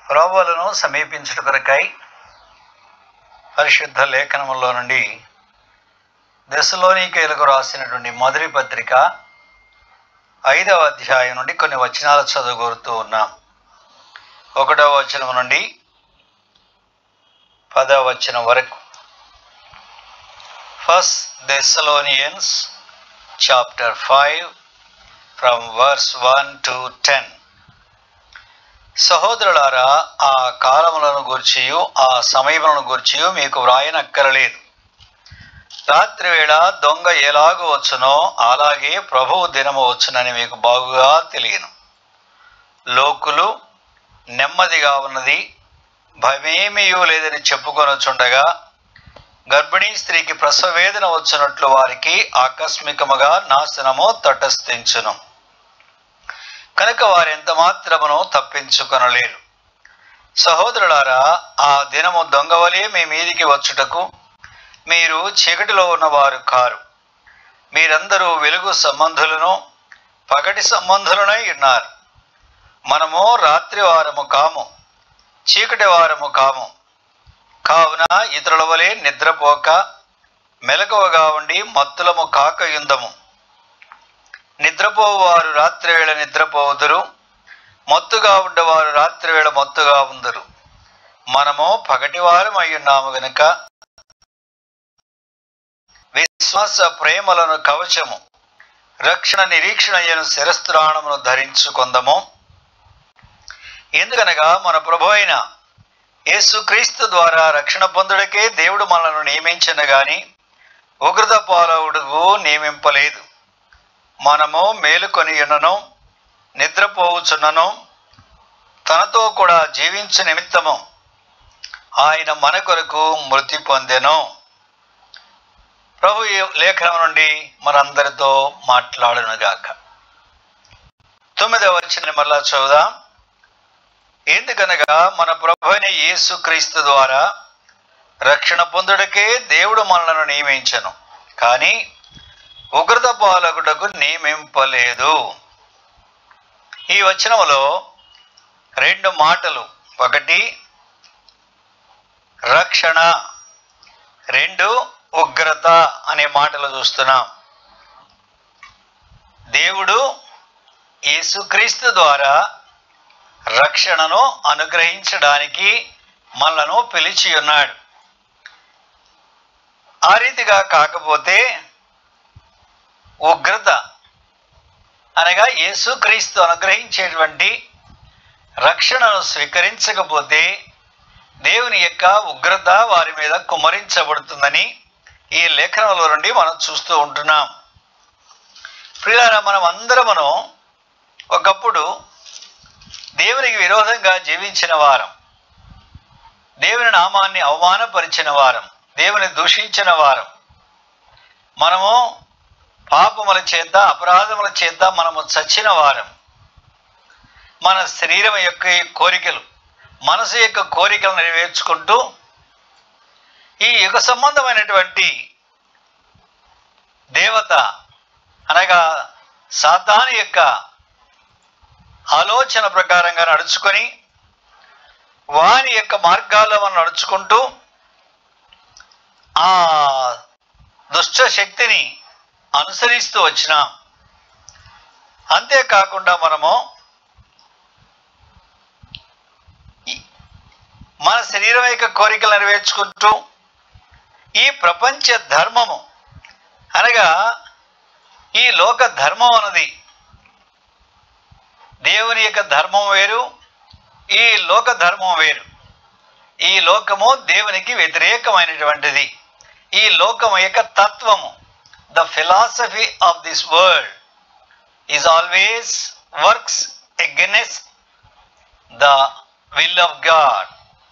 ప్రభువులను సమీపించుట కొరకై పరిశుద్ధ లేఖనములో నుండి దశలోనికేలకు రాసినటువంటి మొదటి పత్రిక ఐదవ అధ్యాయం నుండి కొన్ని వచనాలు చదువుకోరుతూ ఉన్నాం ఒకటవ వచనం నుండి పదవ వచనం వరకు first Thessalonians chapter five from verse one to ten సహోదరులారా ఆ కాలములను గూర్చియు ఆ సమయములను గూర్చియు మీకు వ్రాయనక్కరలేదు రాత్రి వేళ దొంగ ఎలాగూ వచ్చునో అలాగే ప్రభువు దినము వచ్చునని మీకు బాగుగా తెలియను లోకులు నెమ్మదిగా ఉన్నది భయమేమీయూ లేదని చెప్పుకొనొచ్చుండగా గర్భిణీ స్త్రీకి ప్రసవ వేదన వచ్చినట్లు వారికి ఆకస్మికముగా నాశనము తటస్థించును కనుక వారు ఎంత మాత్రమును తప్పించుకొనలేరు సహోదరులారా ఆ దినము దొంగవలే మీ మీదికి వచ్చుటకు మీరు చీకటిలో ఉన్నవారు కారు మీరందరూ వెలుగు సంబంధులను పగటి సంబంధులనై ఉన్నారు మనము రాత్రి వారము కాము చీకటి వారము కాము కావున ఇతరుల వలె నిద్రపోక మెలకువగా ఉండి మత్తులము కాక యుందము నిద్రపోవారు రాత్రివేళ నిద్రపోవుదురు మత్తుగా ఉండేవారు రాత్రివేళ మత్తుగా ఉందరు మనము పగటివారం అయ్యున్నాము గనుక విశ్వాస ప్రేమలను కవచము రక్షణ నిరీక్షణ అయిన శిరస్త్రాణమును ధరించుకుందము ఎందుకనగా మన ప్రభు అయిన యేసుక్రీస్తు ద్వారా రక్షణ పొందుడికే దేవుడు మనల్ని నియమించిన గాని ఉగ్రత పాలవుడుగు నియమింపలేదు మనము మేలుకొని ఉన్నను నిద్రపోవుచున్నను తనతో కూడా జీవించు నిమిత్తము ఆయన మన కొరకు మృతి పొందెను ప్రభు ఈ లేఖనం నుండి మనందరితో మాట్లాడునుగాక తొమ్మిదవ వచ్చిన మరలా చదువుదాం ఎందుకనగా మన ప్రభు అయిన యేసుక్రీస్తు ద్వారా రక్షణ పొందుడికే దేవుడు మనలను నియమించను కానీ ఉగ్రత పాలకుడకు నియమింపలేదు ఈ వచనములో రెండు మాటలు ఒకటి రక్షణ రెండు ఉగ్రత అనే మాటలు చూస్తున్నాం దేవుడు యేసుక్రీస్తు ద్వారా రక్షణను అనుగ్రహించడానికి మనలను పిలిచి ఉన్నాడు ఆ రీతిగా కాకపోతే ఉగ్రత అనగా యేసుక్రీస్తు అనుగ్రహించేటువంటి రక్షణను స్వీకరించకపోతే దేవుని యొక్క ఉగ్రత వారి మీద కుమరించబడుతుందని ఈ లేఖనంలో నుండి మనం చూస్తూ ఉంటున్నాం ప్రియారా మనం అందరమును ఒకప్పుడు దేవునికి విరోధంగా జీవించిన వారం దేవుని నామాన్ని అవమానపరిచిన వారం దేవుని దూషించిన వారం మనము పాపముల చేత అపరాధముల చేత మనము చచ్చిన వారం మన శరీరం యొక్క కోరికలు మనసు యొక్క కోరికలు నెరవేర్చుకుంటూ ఈ యుగ సంబంధమైనటువంటి దేవత అనగా సాతాను యొక్క ఆలోచన ప్రకారంగా నడుచుకొని వాని యొక్క మార్గాల్లో మనం నడుచుకుంటూ ఆ దుష్ట శక్తిని అనుసరిస్తూ వచ్చినాం అంతేకాకుండా మనము మన శరీరం యొక్క కోరికలు నెరవేర్చుకుంటూ ఈ ప్రపంచ ధర్మము అనగా ఈ లోక ధర్మం అన్నది దేవుని యొక్క ధర్మం వేరు ఈ లోక ధర్మం వేరు ఈ లోకము దేవునికి వ్యతిరేకమైనటువంటిది ఈ లోకము యొక్క తత్వము the philosophy of this world is always works against the will of God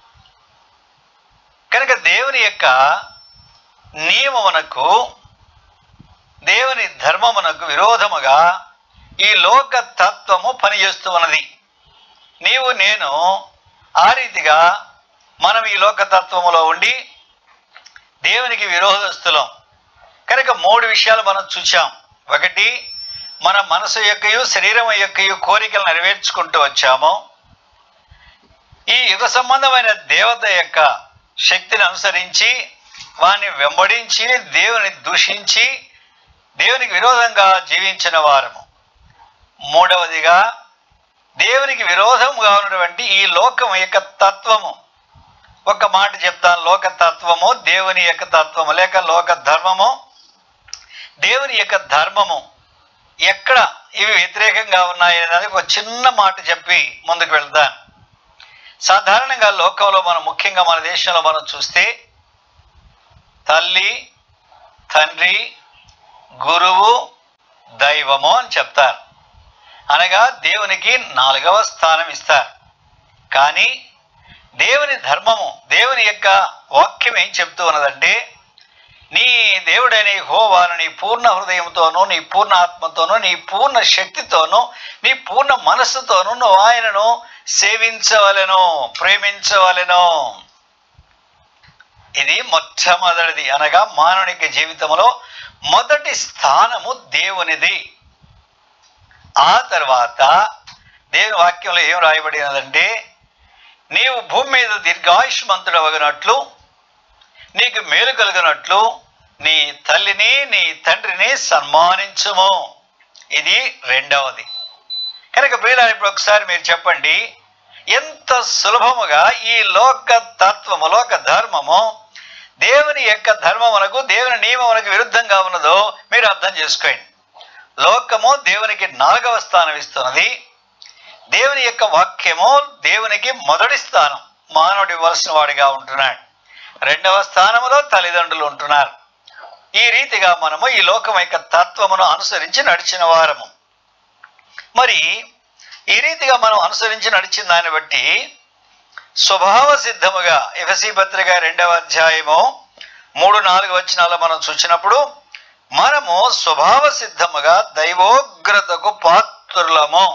కనుక దేవుని యొక్క నియమమునకు దేవుని ధర్మమునకు విరోధముగా ఈ లోక తత్వము పనిచేస్తూ ఉన్నది నీవు నేను ఆ రీతిగా మనం ఈ లోకతత్వములో ఉండి దేవునికి విరోధస్తులం కనుక మూడు విషయాలు మనం చూచాం ఒకటి మన మనసు యొక్కయు శరీరం యొక్కయు కోరికలు నెరవేర్చుకుంటూ వచ్చాము ఈ యుగ సంబంధమైన దేవత యొక్క శక్తిని అనుసరించి వారిని వెంబడించి దేవుని దూషించి దేవునికి విరోధంగా జీవించిన వారము మూడవదిగా దేవునికి విరోధంగా ఉన్నటువంటి ఈ లోకం యొక్క తత్వము ఒక మాట చెప్తాను లోక తత్వము దేవుని యొక్క తత్వము లేక లోక ధర్మము దేవుని యొక్క ధర్మము ఎక్కడ ఇవి వ్యతిరేకంగా ఉన్నాయి అనేది ఒక చిన్న మాట చెప్పి ముందుకు వెళ్తాను సాధారణంగా లోకంలో మనం ముఖ్యంగా మన దేశంలో మనం చూస్తే తల్లి తండ్రి గురువు దైవము అని చెప్తారు అనగా దేవునికి నాలుగవ స్థానం ఇస్తారు కానీ దేవుని ధర్మము దేవుని యొక్క వాక్యం ఏం చెప్తూ ఉన్నదంటే నీ దేవుడైన హోవాను నీ పూర్ణ హృదయంతోనూ నీ పూర్ణ ఆత్మతోనూ నీ పూర్ణ శక్తితోనూ నీ పూర్ణ మనస్సుతోనూ నువ్వు ఆయనను సేవించవలెను ప్రేమించవలెను ఇది మొట్టమొదటిది అనగా మానవునికి జీవితంలో మొదటి స్థానము దేవునిది ఆ తర్వాత దేవుని వాక్యంలో ఏం రాయబడినదంటే నీవు భూమి మీద దీర్ఘాయుష్మంతుడవగినట్లు నీకు మేలు కలిగినట్లు నీ తల్లిని నీ తండ్రిని సన్మానించుము ఇది రెండవది కనుక ప్రియులారా ఇప్పుడు ఒకసారి మీరు చెప్పండి ఎంత సులభముగా ఈ లోక తత్వము లోక ధర్మము దేవుని యొక్క ధర్మమునకు దేవుని నియమమునకు విరుద్ధంగా ఉన్నదో మీరు అర్థం చేసుకోండి లోకము దేవునికి నాలుగవ స్థానం ఇస్తున్నది దేవుని యొక్క వాక్యము దేవునికి మొదటి స్థానం మానవుడు ఇవ్వాల్సిన వాడిగా ఉంటున్నాడు రెండవ స్థానంలో తల్లిదండ్రులు ఉంటున్నారు ఈ రీతిగా మనము ఈ లోకం యొక్క తత్వమును అనుసరించి నడిచిన వారము మరి ఈ రీతిగా మనం అనుసరించి నడిచిన దాన్ని బట్టి స్వభావ సిద్ధముగా ఎఫసి పత్రిక రెండవ అధ్యాయము మూడు నాలుగు వచనాలు మనం చూసినప్పుడు మనము స్వభావ సిద్ధముగా దైవోగ్రతకు పాత్రులము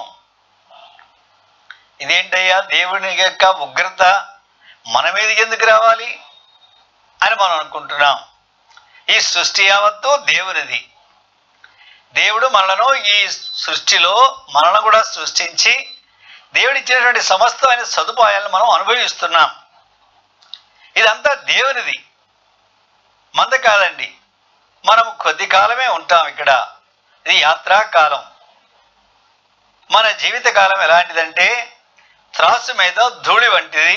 ఇదేంటయ్యా దేవుని యొక్క ఉగ్రత మన మీదకి ఎందుకు రావాలి అని మనం అనుకుంటున్నాం ఈ సృష్టి యావత్తు దేవునిది దేవుడు మనలను ఈ సృష్టిలో మనలను కూడా సృష్టించి దేవుడు ఇచ్చినటువంటి సమస్తమైన సదుపాయాలను మనం అనుభవిస్తున్నాం ఇదంతా దేవునిది మంద కాదండి మనం కొద్ది కాలమే ఉంటాం ఇక్కడ ఇది యాత్రా కాలం మన జీవిత కాలం ఎలాంటిదంటే త్రాసు మీద ధూళి వంటిది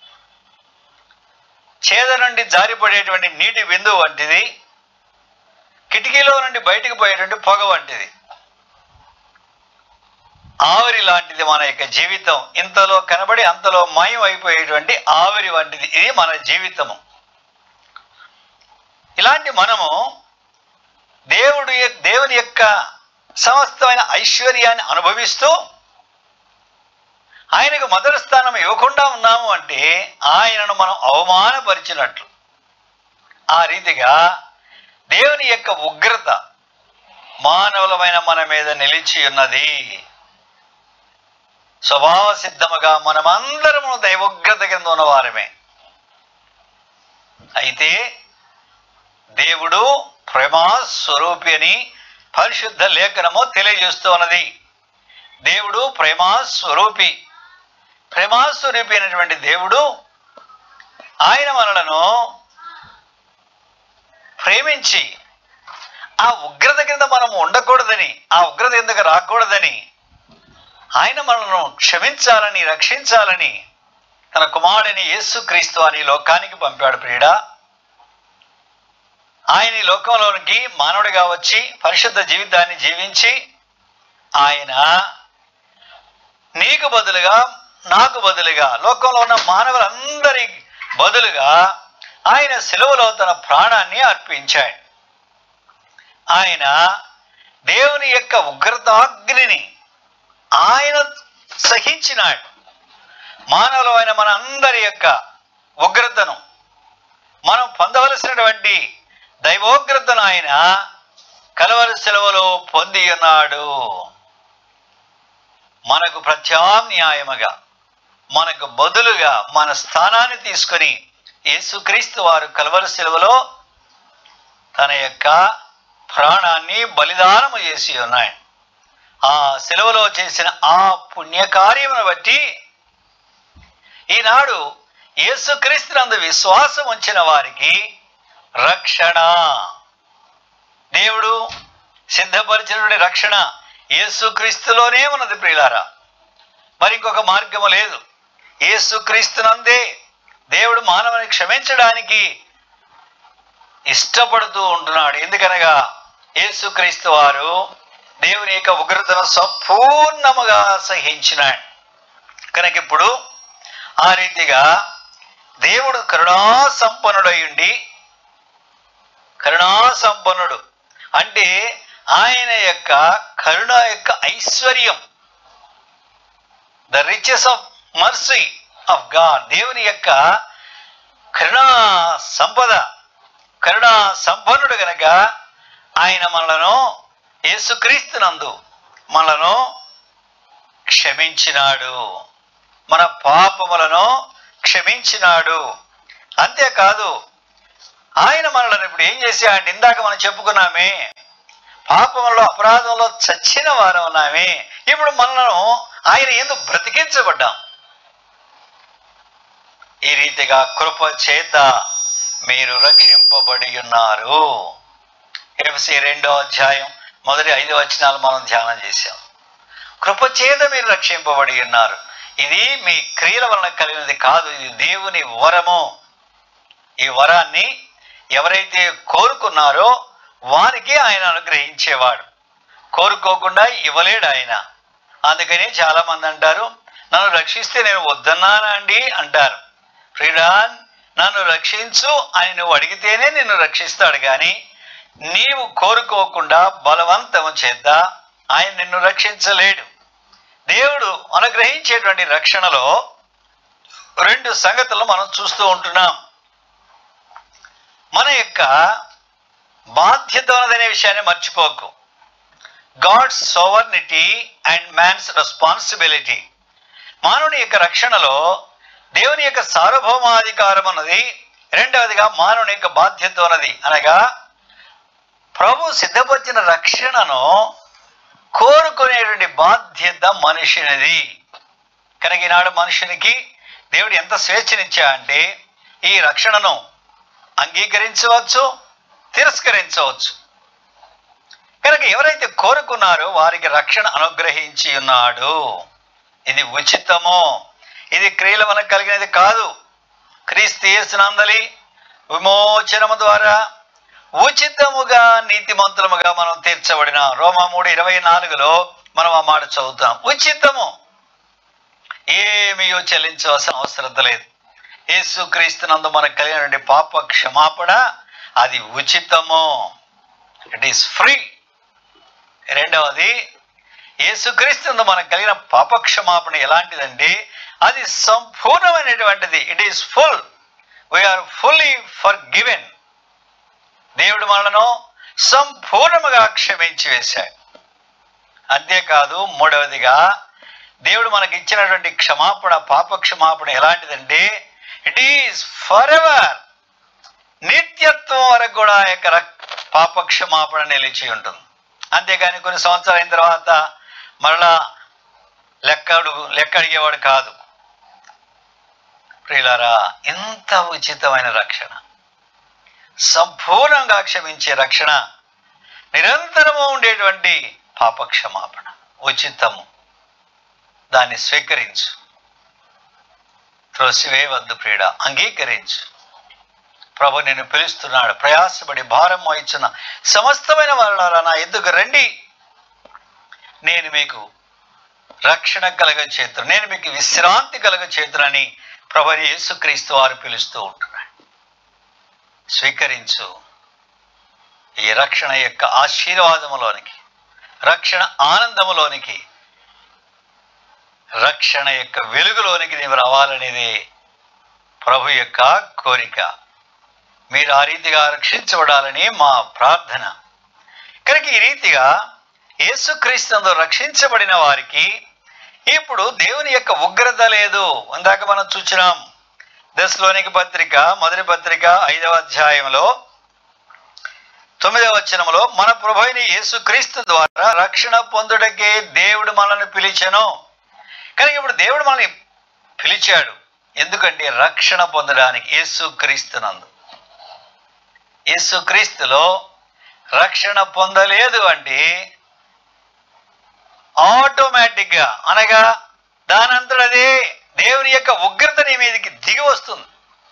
చేద నుండి జారిపడేటువంటి నీటి బిందువు వంటిది కిటికీలో నుండి బయటకు పోయేటువంటి పొగ వంటిది ఆవిరి లాంటిది మన యొక్క జీవితం ఇంతలో కనబడి అంతలో మాయం అయిపోయేటువంటి ఆవిరి వంటిది ఇది మన జీవితము ఇలాంటి మనము దేవుడు యొ- దేవుని యొక్క సమస్తమైన ఐశ్వర్యాన్ని అనుభవిస్తూ ఆయనకు మొదటి స్థానం ఇవ్వకుండా ఉన్నాము అంటే ఆయనను మనం అవమానపరిచినట్లు ఆ రీతిగా దేవుని యొక్క ఉగ్రత మానవులమైన మన మీద నిలిచి ఉన్నది స్వభావ సిద్ధముగా మనమందరము దైవోగ్రత కింద ఉన్నవారమే అయితే దేవుడు ప్రేమా స్వరూపి అని పరిశుద్ధ లేఖనము తెలియజేస్తూ ఉన్నది దేవుడు ప్రేమా స్వరూపి ప్రేమా స్వరూపి అయినటువంటి దేవుడు ఆయన మనలను ప్రేమించి ఆ ఉగ్రత కింద మనం ఉండకూడదని ఆ ఉగ్రత ఎందుకు రాకూడదని ఆయన మనలను క్షమించాలని రక్షించాలని తన కుమారుడిని యేసుక్రీస్తు అని లోకానికి పంపాడు ప్రియుడా ఆయన ఈ లోకంలోనికి మానవుడిగా వచ్చి పరిశుద్ధ జీవితాన్ని జీవించి ఆయన నీకు బదులుగా నాకు బదులుగా లోకంలో ఉన్న మానవులందరి బదులుగా ఆయన సెలవులో తన ప్రాణాన్ని అర్పించాడు ఆయన దేవుని యొక్క ఉగ్రతాగ్నిని ఆయన సహించినాడు మానవులమైన మన అందరి యొక్క ఉగ్రతను మనం పొందవలసినటువంటి దైవోగ్రతను ఆయన కలవరి సెలవులో పొంది ఉన్నాడు మనకు ప్రత్యామ్నాయముగా మనకు బదులుగా మన స్థానాన్ని తీసుకొని యేసుక్రీస్తు వారు కలవరి సెలవులో తన యొక్క ప్రాణాన్ని బలిదానము చేసి ఉన్నాయి ఆ సెలవులో చేసిన ఆ పుణ్యకార్యమును బట్టి ఈనాడు యేసుక్రీస్తునందు విశ్వాసం ఉంచిన వారికి రక్షణ దేవుడు సిద్ధపరిచినటువంటి రక్షణ యేసుక్రీస్తులోనే ఉన్నది ప్రియులారా మరి ఇంకొక మార్గము లేదు యేసుక్రీస్తునందే దేవుడు మానవుని క్షమించడానికి ఇష్టపడుతూ ఉంటున్నాడు ఎందుకనగా యేసుక్రీస్తు వారు దేవుని యొక్క ఉగ్రతను సంపూర్ణముగా సహించినాడు కనుక ఇప్పుడు ఆ రీతిగా దేవుడు కరుణా సంపన్నుడయుండి కరుణా సంపన్నుడు అంటే ఆయన యొక్క కరుణ యొక్క ఐశ్వర్యం the riches of mercy of God దేవుని యొక్క కరుణా సంపద కరుణా సంపన్నుడు గనక ఆయన మనలను యేసుక్రీస్తునందు మనలను క్షమించినాడు మన పాపములను క్షమించినాడు అంతేకాదు ఆయన మనలను ఇప్పుడు ఏం చేశాడు ఇందాక మనం చెప్పుకున్నామే పాపంలో అపరాధంలో చచ్చిన వారం ఉన్నామే ఇప్పుడు మనలను ఆయన ఎందుకు బ్రతికించబడ్డాం ఈ రీతిగా కృప చేత మీరు రక్షింపబడి ఉన్నారు ఎఫ్సి రెండో అధ్యాయం మొదటి ఐదు వచనాలు మనం ధ్యానం చేశాం కృప చేత మీరు రక్షింపబడి ఉన్నారు ఇది మీ క్రియల వలన కలిగినది కాదు ఇది దేవుని వరము ఈ వరాన్ని ఎవరైతే కోరుకున్నారో వారికి ఆయన అనుగ్రహించేవాడు కోరుకోకుండా ఇవ్వలేడు ఆయన అందుకని చాలా మంది అంటారు నన్ను రక్షిస్తే నేను వద్దన్నానా అండి అంటారు ఫ్రీడాన్ నన్ను రక్షించు అని నువ్వు అడిగితేనే నిన్ను రక్షిస్తాడు కానీ నీవు కోరుకోకుండా బలవంతం చేద్ద ఆయన నిన్ను రక్షించలేడు దేవుడు అనుగ్రహించేటువంటి రక్షణలో రెండు సంగతులు మనం చూస్తూ ఉంటున్నాం మన యొక్క బాధ్యత ఉన్నదనే విషయాన్ని మర్చిపోకు God's sovereignty and man's responsibility మానవుని యొక్క రక్షణలో దేవుని యొక్క సార్వభౌమాధికారం ఉన్నది రెండవదిగా మానవుని యొక్క బాధ్యత ఉన్నది అనగా ప్రభు సిద్ధపరిచిన రక్షణను కోరుకునేటువంటి బాధ్యత మనుషునిది కనుక ఈనాడు మనుషునికి దేవుడు ఎంత స్వేచ్ఛనిచ్చా అంటే ఈ రక్షణను అంగీకరించవచ్చు తిరస్కరించవచ్చు కనుక ఎవరైతే కోరుకున్నారో వారికి రక్షణ అనుగ్రహించి ఉన్నాడు ఇది ఉచితము ఇది క్రియల వలన కలిగినది కాదు క్రీస్తు యేసునందలి విమోచనము ద్వారా ఉచితముగా నీతిమంతులముగా మనం తీర్చబడిన రోమా మూడు ఇరవై నాలుగులో మనం ఆ మాట చదువుతాం ఉచితము ఏమీయో చెల్లించవలసిన అవసరం లేదు యేసుక్రీస్తునందు మనకు కలిగినటువంటి పాప క్షమాపణ అది ఉచితము ఇట్ ఈస్ ఫ్రీ రెండవది యేసుక్రీస్తునందు మనకు కలిగిన పాప క్షమాపణ ఎలాంటిదంటే అది సంపూర్ణమైనటువంటిది it is full we are fully forgiven దేవుడు మనను సంపూర్ణముగా క్షమించి వేశాడు అంతేకాదు మూడవదిగా దేవుడు మనకి ఇచ్చినటువంటి క్షమాపణ పాప క్షమాపణ ఎలాంటిదంటే ఇట్ ఈస్ ఫర్ ఎవర్ నిత్యత్వం వరకు కూడా ఆ యొక్క రక్- పాప క్షమాపణ నిలిచి ఉంటుంది అంతేగాని కొన్ని సంవత్సరాలు అయిన తర్వాత మరలా లెక్కడు లెక్క అడిగేవాడు కాదు ప్రియులారా ఇంత ఉచితమైన రక్షణ సంపూర్ణంగా క్షమించే రక్షణ నిరంతరము ఉండేటువంటి పాప క్షమాపణ ఉచితము దాన్ని స్వీకరించు త్రోసివే వద్దు ప్రియుడ అంగీకరించు ప్రభు నిన్ను పిలుస్తున్నాడు ప్రయాసపడి భారం మోయించిన సమస్తమైన వాళ్ళారా నా ఎద్దుకు రండి నేను మీకు రక్షణ కలగ చేతును నేను మీకు విశ్రాంతి కలగ చేతునని ప్రభు యేసుక్రీస్తు వారు పిలుస్తూ ఉంటున్నాడు స్వీకరించు ఈ రక్షణ యొక్క ఆశీర్వాదములోనికి రక్షణ ఆనందములోనికి రక్షణ యొక్క వెలుగులోనికి నీవు రావాలనేది ప్రభు యొక్క కోరిక మీరు ఆ రీతిగా రక్షించబడాలని మా ప్రార్థన కనుక ఈ రీతిగా యేసుక్రీస్తునందు రక్షించబడిన వారికి ఇప్పుడు దేవుని యొక్క ఉగ్రత లేదు ఇందాక మనం చూచినాం దశలోనికి పత్రిక మొదటి పత్రిక ఐదవ అధ్యాయంలో తొమ్మిదవ వచనంలో మన ప్రభు అయిన యేసుక్రీస్తు ద్వారా రక్షణ పొందుటకే దేవుడు మనల్ని పిలిచెను కానీ ఇప్పుడు దేవుడు మనల్ని పిలిచాడు ఎందుకంటే రక్షణ పొందడానికి యేసు క్రీస్తునందు యేసు క్రీస్తులో రక్షణ పొందలేదు అంటే ఆటోమేటిక్గా అనగా దానంతటదే దేవుని యొక్క ఉగ్రత నీ మీదకి దిగి వస్తుంది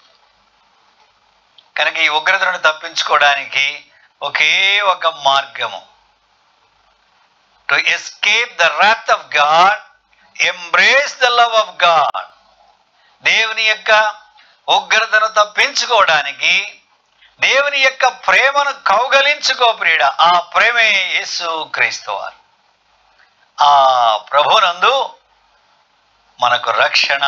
కనుక ఈ ఉగ్రతను తప్పించుకోవడానికి ఒకే ఒక మార్గము to escape the wrath of God embrace the love of God దేవుని యొక్క ఉగ్రతను తప్పించుకోవడానికి దేవుని యొక్క ప్రేమను కౌగలించుకో ప్రియుడ ఆ ప్రేమే యేసు క్రీస్తు వారు ఆ ప్రభునందు మనకు రక్షణ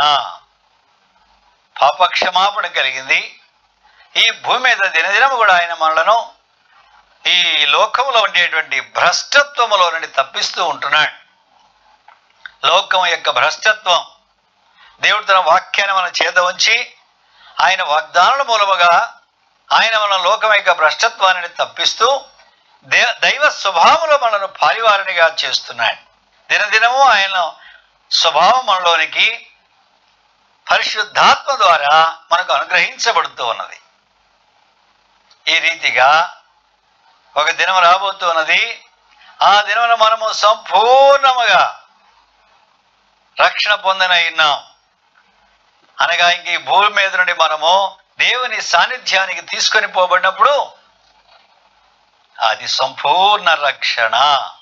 పాపక్షమాపణ కలిగింది ఈ భూమి మీద దినదినము కూడా ఆయన మనలను ఈ లోకంలో ఉండేటువంటి భ్రష్టత్వములో నుండి తప్పిస్తూ ఉంటున్నాడు లోకం యొక్క భ్రష్టత్వం దేవుడు తన వాక్యాన్ని మన చేత ఉంచి ఆయన వాగ్దానాల మూలముగా ఆయన మన లోకం యొక్క భ్రష్టత్వాన్ని తప్పిస్తూ దే దైవ స్వభావంలో మనను పారివారినిగా చేస్తున్నాడు దినదినము ఆయన స్వభావం మనలోనికి పరిశుద్ధాత్మ ద్వారా మనకు అనుగ్రహించబడుతూ ఉన్నది ఈ రీతిగా ఒక దినం రాబోతున్నది ఆ దినమున మనము సంపూర్ణముగా రక్షణ పొందనైనాం అనగా ఇంక ఈ భూమి మీద నుండి మనము దేవుని సాన్నిధ్యానికి తీసుకొని పోబడినప్పుడు అది సంపూర్ణ రక్షణ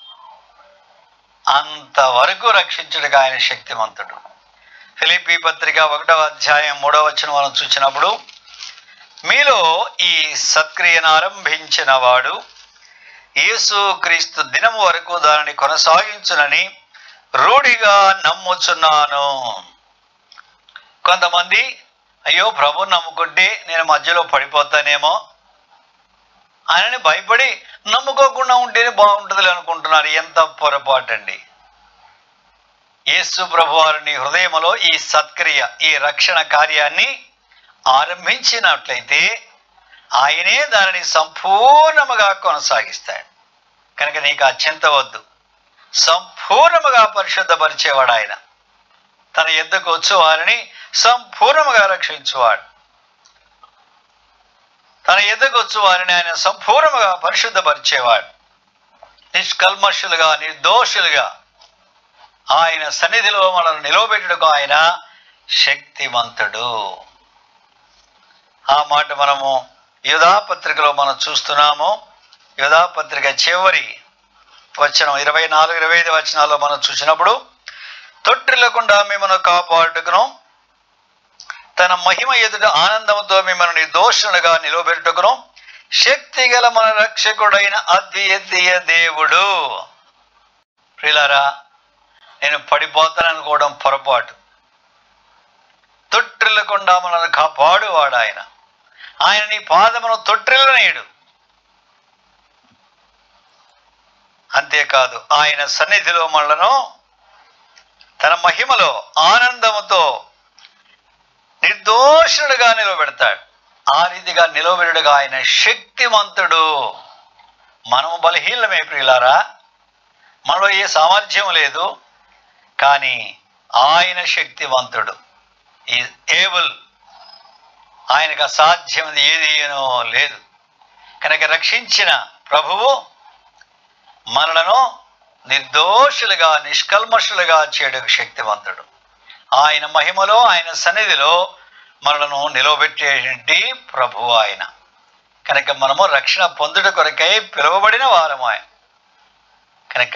అంతవరకు రక్షించుడుగా ఆయన శక్తిమంతుడు ఫిలిపి పత్రిక ఒకటవ అధ్యాయం మూడవ వచనం మనం చూసినప్పుడు మీలో ఈ సత్క్రియను ఆరంభించిన వాడు యేసు క్రీస్తు దినము వరకు దానిని కొనసాగించునని రూఢిగా నమ్ముచున్నాను కొంతమంది అయ్యో ప్రభు నమ్ముకుంటే నేను మధ్యలో పడిపోతానేమో ఆయనని భయపడి నమ్ముకోకుండా ఉంటేనే బాగుంటుంది అనుకుంటున్నారు ఎంత పొరపాటండి యేసు ప్రభు వారిని హృదయములో ఈ సత్క్రియ ఈ రక్షణ కార్యాన్ని ఆరంభించినట్లయితే ఆయనే దానిని సంపూర్ణముగా కొనసాగిస్తాడు కనుక నీకు అత్యంత వద్దు సంపూర్ణముగా పరిశుద్ధపరిచేవాడు ఆయన తన ఎద్దకు వచ్చు వారిని సంపూర్ణముగా రక్షించువాడు తన ఎద్దకు వచ్చు వారిని ఆయన సంపూర్ణముగా పరిశుద్ధపరిచేవాడు నిష్కల్మషులుగా నిర్దోషులుగా ఆయన సన్నిధిలో మనల్ని నిలవబెట్టుటకు ఆయన శక్తిమంతుడు ఆ మాట మనము యుధాపత్రికలో మనం చూస్తున్నాము యుధాపత్రిక చివరి వచనం ఇరవై నాలుగు ఇరవై ఐదు వచనాల్లో మనం చూసినప్పుడు తొట్టిల్లకుండా మిమ్మల్ని కాపాడుకును తన మహిమ ఎదుట ఆనందంతో మిమ్మల్ని నిర్దోషులుగా నిలవబెట్టుకును శక్తి గల మన రక్షకుడైన అద్వితీయ దేవుడు ప్రిలారా నేను పడిపోతాననుకోవడం పొరపాటు తొట్టిల్లకుండా మనల్ని కాపాడువాడు ఆయన ఆయన నీ పాదమును తొట్టిల్లనేయుడు అంతేకాదు ఆయన సన్నిధిలో మనలను తన మహిమలో ఆనందముతో నిర్దోషుడుగా నిలబెడతాడు ఆ రీతిగా నిలబెడుగా ఆయన శక్తిమంతుడు మనము బలహీనమే ప్రియులారా మనలో ఏ సామర్థ్యం లేదు కానీ ఆయన శక్తివంతుడు ఈ ఏబుల్ ఆయనకు అసాధ్యమైనది ఏదినో లేదు కనుక రక్షించిన ప్రభువు మనలను నిర్దోషులుగా నిష్కల్మషులుగా చేయడానికి శక్తివంతుడు ఆయన మహిమలో ఆయన సన్నిధిలో మనలను నిలవబెట్టేటువంటి ప్రభు ఆయన కనుక మనము రక్షణ పొందుట కొరకై పిలువబడిన వారము ఆయన కనుక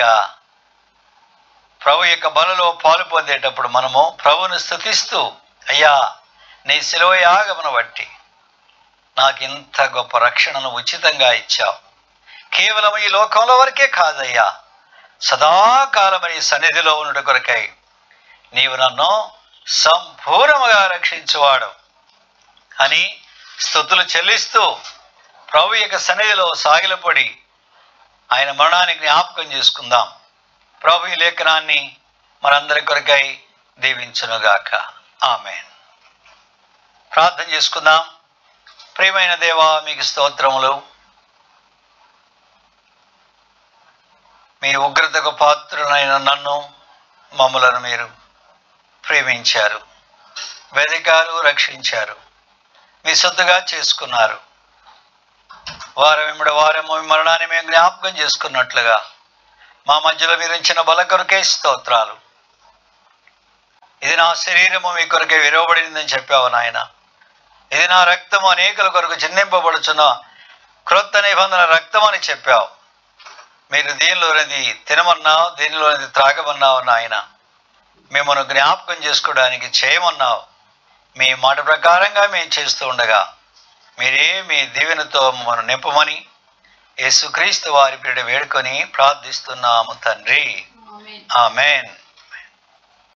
ప్రభు యొక్క బలలో పాలు పొందేటప్పుడు మనము ప్రభువును స్థుతిస్తూ అయ్యా నీ శిలువ యాగమును బట్టి నాకు ఇంత గొప్ప రక్షణను ఉచితంగా ఇచ్చావు కేవలం ఈ లోకంలో వరకే కాదయ్యా సదాకాలం నీ సన్నిధిలో ఉన్నటు కొరకై నీవు నన్ను సంపూర్ణముగా రక్షించువాడు అని స్థుతులు చెల్లిస్తూ ప్రభు యొక్క సన్నిధిలో సాగిలపడి ఆయన మరణానికి జ్ఞాపకం చేసుకుందాం ప్రభు ఈ లేఖనాన్ని మనందరి కొరకై దీవించునుగాక ఆమె ప్రార్థన చేసుకుందాం ప్రియమైన దేవా మీకు స్తోత్రములు మీ ఉగ్రతకు పాత్రునైన నన్ను మమ్మలను మీరు ప్రేమించారు వెదికారు రక్షించారు మీ సొత్తుగా చేసుకున్నారు వారం వెంబడి వారము మీ మరణాన్ని మేము జ్ఞాపకం చేసుకున్నట్లుగా మా మధ్యలో మీరు ఇచ్చిన బల కొరకే స్తోత్రాలు ఇది నా శరీరము మీ కొరకే విరవబడిందని చెప్పావు నాయన ఇది నా రక్తము అనేకుల కొరకు చిందింపబడుచున్న క్రొత్త నిబంధన రక్తం అని చెప్పావు మీరు దీనిలోనిది తినమన్నావు దీనిలోనిది త్రాగమన్నావు నాయన మిమ్మల్ని జ్ఞాపకం చేసుకోవడానికి చేయమన్నావు మీ మాట ప్రకారంగా మేము చేస్తూ ఉండగా మీరే మీ దీవెనతో మమ్మల్ని నింపమని యేసుక్రీస్తు వారి పేరిట వేడుకొని ప్రార్థిస్తున్నాము తండ్రి ఆమేన్ ఆమెన్